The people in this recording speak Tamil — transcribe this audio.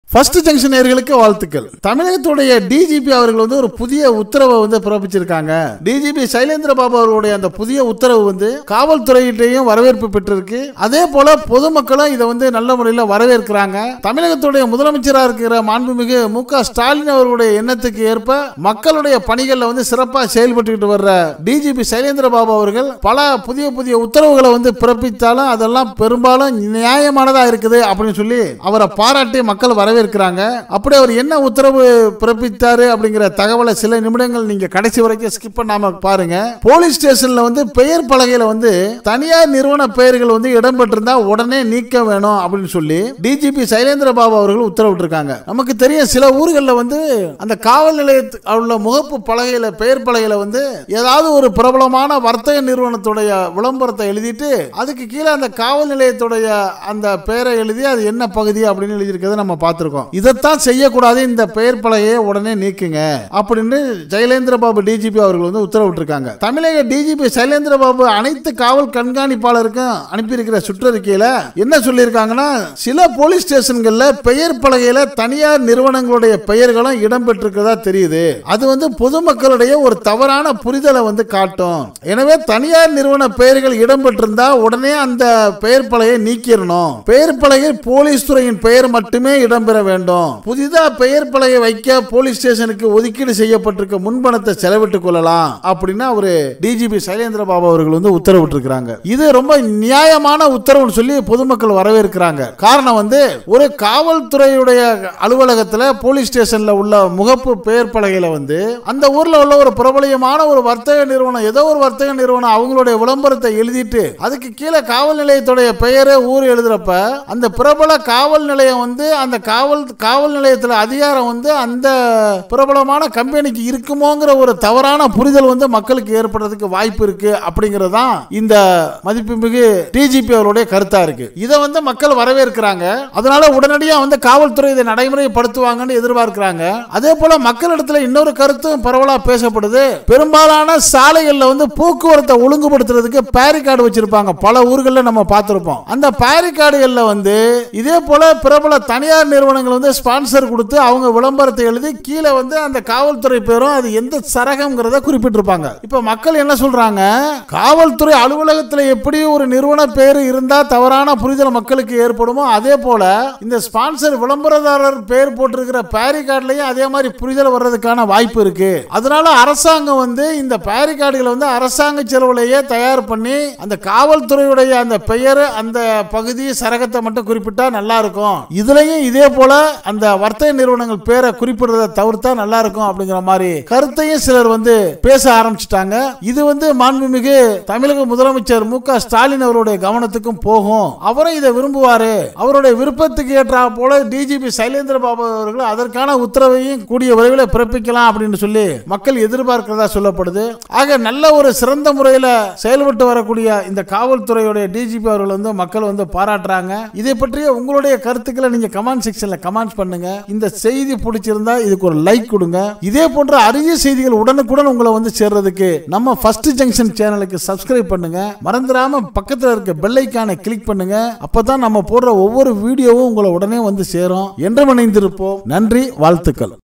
ஃபர்ஸ்ட் ஜங்ஷன் நேயர்களுக்கு வாழ்த்துக்கள் தமிழகத்துடைய டிஜிபி அவர்கள் வந்து ஒரு புதிய உத்தரவை வந்து பிறப்பிச்சிருக்காங்க டிஜிபி சைலேந்திர பாபு அவர்களுடைய அந்த புதிய உத்தரவு வந்து காவல்துறையிட்டையும் வரவேற்பு பெற்றிருக்கு அதே போல பொதுமக்களும் இதை வந்து நல்ல முறையில் வரவேற்கிறாங்க தமிழகத்துடைய முதலமைச்சராக இருக்கிற மாண்புமிகு மு க ஸ்டாலின் அவர்களுடைய எண்ணத்துக்கு ஏற்ப மக்களுடைய பணிகளில் வந்து சிறப்பாக செயல்பட்டுக்கிட்டு வர்ற டிஜிபி சைலேந்திர பாபு அவர்கள் பல புதிய புதிய உத்தரவுகளை வந்து பிறப்பித்தாலும் அதெல்லாம் பெரும்பாலும் நியாயமானதா இருக்குது அப்படின்னு சொல்லி அவரை பாராட்டி மக்கள் வரவேற்கிறாங்க அப்படி அவர் என்ன உத்தரவு பிறப்பித்தாரு அப்படிங்கிற தகவலை சில நிமிடங்கள் நீங்க கடைசி வரைக்கும் ஸ்கிப் பண்ணாம பாருங்க போலீஸ் ஸ்டேஷன்ல வந்து பெயர் பலகையில வந்து தனியார் நிறுவன பெயர்கள் வந்து இடம்பெற்றிருந்தா உடனே நீக்க வேணும் அப்படின்னு சொல்லி டிஜிபி சைலேந்திர பாபு அவர்கள் உத்தரவிட்டிருக்காங்க நமக்கு தெரியும் சில ஊர்களில் வந்து அந்த காவல் நிலையத்து உள்ள முகப்பு பலகையில பெயர் பலகையில வந்து ஏதாவது ஒரு பிரபலமான வர்த்தக நிறுவனத்துடைய விளம்பரத்தை எழுதிட்டு அதுக்கு கீழே அந்த காவல் நிலையத்துடைய அந்த பெயரை எழுதி அது என்ன பகுதி அப்படின்னு எழுதியிருக்கிறத நம்ம பார்த்திருக்கோம் இதைத்தான் செய்யக்கூடாது இந்த பெயர் பலகையை உடனே நீக்குங்க அப்படின்னு ஜெயலேந்திர பாபு டிஜிபி அவர்கள் வந்து உத்தரவிட்டிருக்காங்க தமிழக டிஜிபி சைலேந்திர பாபு அனைத்து காவல் கண்காணிப்பாளருக்கும் அனுப்பியிருக்கிற சுற்றறிக்கையில என்ன சொல்லியிருக்காங்கன்னா சில போலீஸ் ஸ்டேஷன்கள்ல பெயர் பலகையில தனியார் நிறுவனங்களுடைய பெயர்களும் இடம்பெற்றிருக்கிறதா தெரியுது அது வந்து பொதுமக்களுடைய ஒரு தவறான புரிதலை வந்து காட்டும் எனவே தனியார் நிறுவன பெயர்கள் இடம்பெற்றிருந்தா உடனே அந்த பெயர் பலகையை நீக்கிடணும் பெயர் பலகையில் போலீஸ் துறையின் பெயர் மட்டுமே இடம்பெற வேண்டும் புதிதா பெயர் பலகை வைக்க போலீஸ் ஸ்டேஷனுக்கு ஒதுக்கீடு செய்யப்பட்டிருக்க முன்பணத்தை செலவிட்டுக் கொள்ளலாம் அப்படின்னு அவரு டிஜிபி சைலேந்திர பாபு அவர்கள் வந்து உத்தரவிட்டிருக்கிறாங்க இது ரொம்ப நியாயமான உத்தரவுன்னு சொல்லி பொதுமக்கள் வரவேற்கிறாங்க காரணம் வந்து ஒரு காவல்துறையுடைய அலுவலகத்துல போலீஸ் ஸ்டேஷன்ல உள்ள முகப்பு பெயர் பலகையில வந்து அந்த ஊர்ல உள்ள ஒரு பிரபலியமான ஒரு வர்த்தக நிறுவனம் ஏதோ ஒரு வர்த்தக நிறுவனம் அவங்களுடைய விளம்பரத்தை எழுதிட்டு அதுக்கு கீழே காவல் நிலையத்துடைய பெயரை ஊர் எழுதுறப்ப அந்த பிரபல காவல் நிலையம் வந்து அந்த காவல் காவல் நிலையத்தில் அதிகாரம் வந்து அந்த பிரபலமான கம்பெனிக்கு இருக்குமோங்கிற ஒரு தவறான புரிதல் வந்து மக்களுக்கு ஏற்படுறதுக்கு வாய்ப்பு இருக்கு அப்படிங்கிறது தான் இந்த மதிப்புமிகு டிஜிபி அவருடைய கருத்தா இருக்கு இதை வந்து மக்கள் வரவேற்கிறாங்க அதனால உடனடியாக வந்து காவல்துறை இதை நடைமுறைப்படுத்துவாங்கன்னு எதிர்பார்க்கிறாங்க அதே போல மக்களிடத்துல இன்னொரு கருத்தும் பரவலா பேசப்படுது பெரும்பாலான சாலைகள்ல வந்து போக்குவரத்தை ஒழுங்குபடுத்துறதுக்கு பேரிகார்டு வச்சிருப்பாங்க பல ஊர்களில் நம்ம பார்த்திருப்போம் அந்த பேரிகார்டுகள்ல வந்து இதே போல பிரபல தனியார் நிறுவனங்கள் வந்து ஸ்பான்சர் கொடுத்து அவங்க விளம்பரத்தை எழுதி கீழே வந்து அந்த காவல்துறை பேரும் அது எந்த சரகம்ங்கிறத குறிப்பிட்டிருப்பாங்க இப்ப மக்கள் என்ன சொல்றாங்க காவல்துறை அலுவலகத்தில் எப்படி ஒரு நிறுவன பேர் இருந்தா தவறான புரிதல் மக்களுக்கு ஏற்படுமோ அதே போல இந்த ஸ்பான்சர் விளம்பரதாரர் பேர் போட்டிருக்கிற பேரி கார்டுலயும் அதே மாதிரி புரிதல் வர்றதுக்கான வாய்ப்பு இருக்கு அதனால அரசாங்கம் வந்து இந்த பேரி கார்டுகளை வந்து அரசாங்க செலவுலையே தயார் பண்ணி அந்த காவல்துறையுடைய அந்த பெயர் அந்த பகுதி சரகத்தை மட்டும் குறிப்பிட்டா நல்லா இருக்கும் இதுலயும் இதே போல அந்த வர்த்தக நிறுவனங்கள் பேரை குறிப்பிடுறத தவிர்த்தா நல்லா இருக்கும் அப்படிங்கிற மாதிரி கருத்தையும் சிலர் வந்து பேச ஆரம்பிச்சிட்டாங்க இது வந்து மாண்புமிகு தமிழக முதலமைச்சர் மு க ஸ்டாலின் அவருடைய கவனத்துக்கும் போகும் அவரும் இதை விரும்புவாரு அவருடைய விருப்பத்துக்கு ஏற்றா போல டிஜிபி சைலேந்திர பாபு அவர்கள் அதற்கான உத்தரவையும் கூடிய விரைவில் பிறப்பிக்கலாம் அப்படின்னு சொல்லி மக்கள் எதிர்பார்க்கிறதா சொல்லப்படுது ஆக நல்ல ஒரு சிறந்த முறையில் செயல்பட்டு வரக்கூடிய இந்த காவல்துறையுடைய டிஜிபி அவர்கள் வந்து மக்கள் வந்து பாராட்டுறாங்க இதை பற்றிய உங்களுடைய கருத்துக்களை நீங்க கமெண்ட் செக்ஷன்ல கமெண்ட் பண்ணுங்க இந்த செய்தி பிடிச்சிருந்தா இதுக்கு ஒரு லைக் கொடுங்க இதே போன்ற அரிய செய்திகள் உடனுக்குடன் உங்களை வந்து சேர்றதுக்கு நம்ம ஃபர்ஸ்ட் ஜங்ஷன் சேனலுக்கு சப்ஸ்கிரைப் பண்ணுங்க மறந்துடாம பக்கத்தில் இருக்க பெல் ஐக்கானை கிளிக் பண்ணுங்க அப்பதான் நம்ம போடுற ஒவ்வொரு வீடியோவும் உங்களை உடனே வந்து சேரும் என்று இணைந்திருப்போம் நன்றி வாழ்த்துக்கள்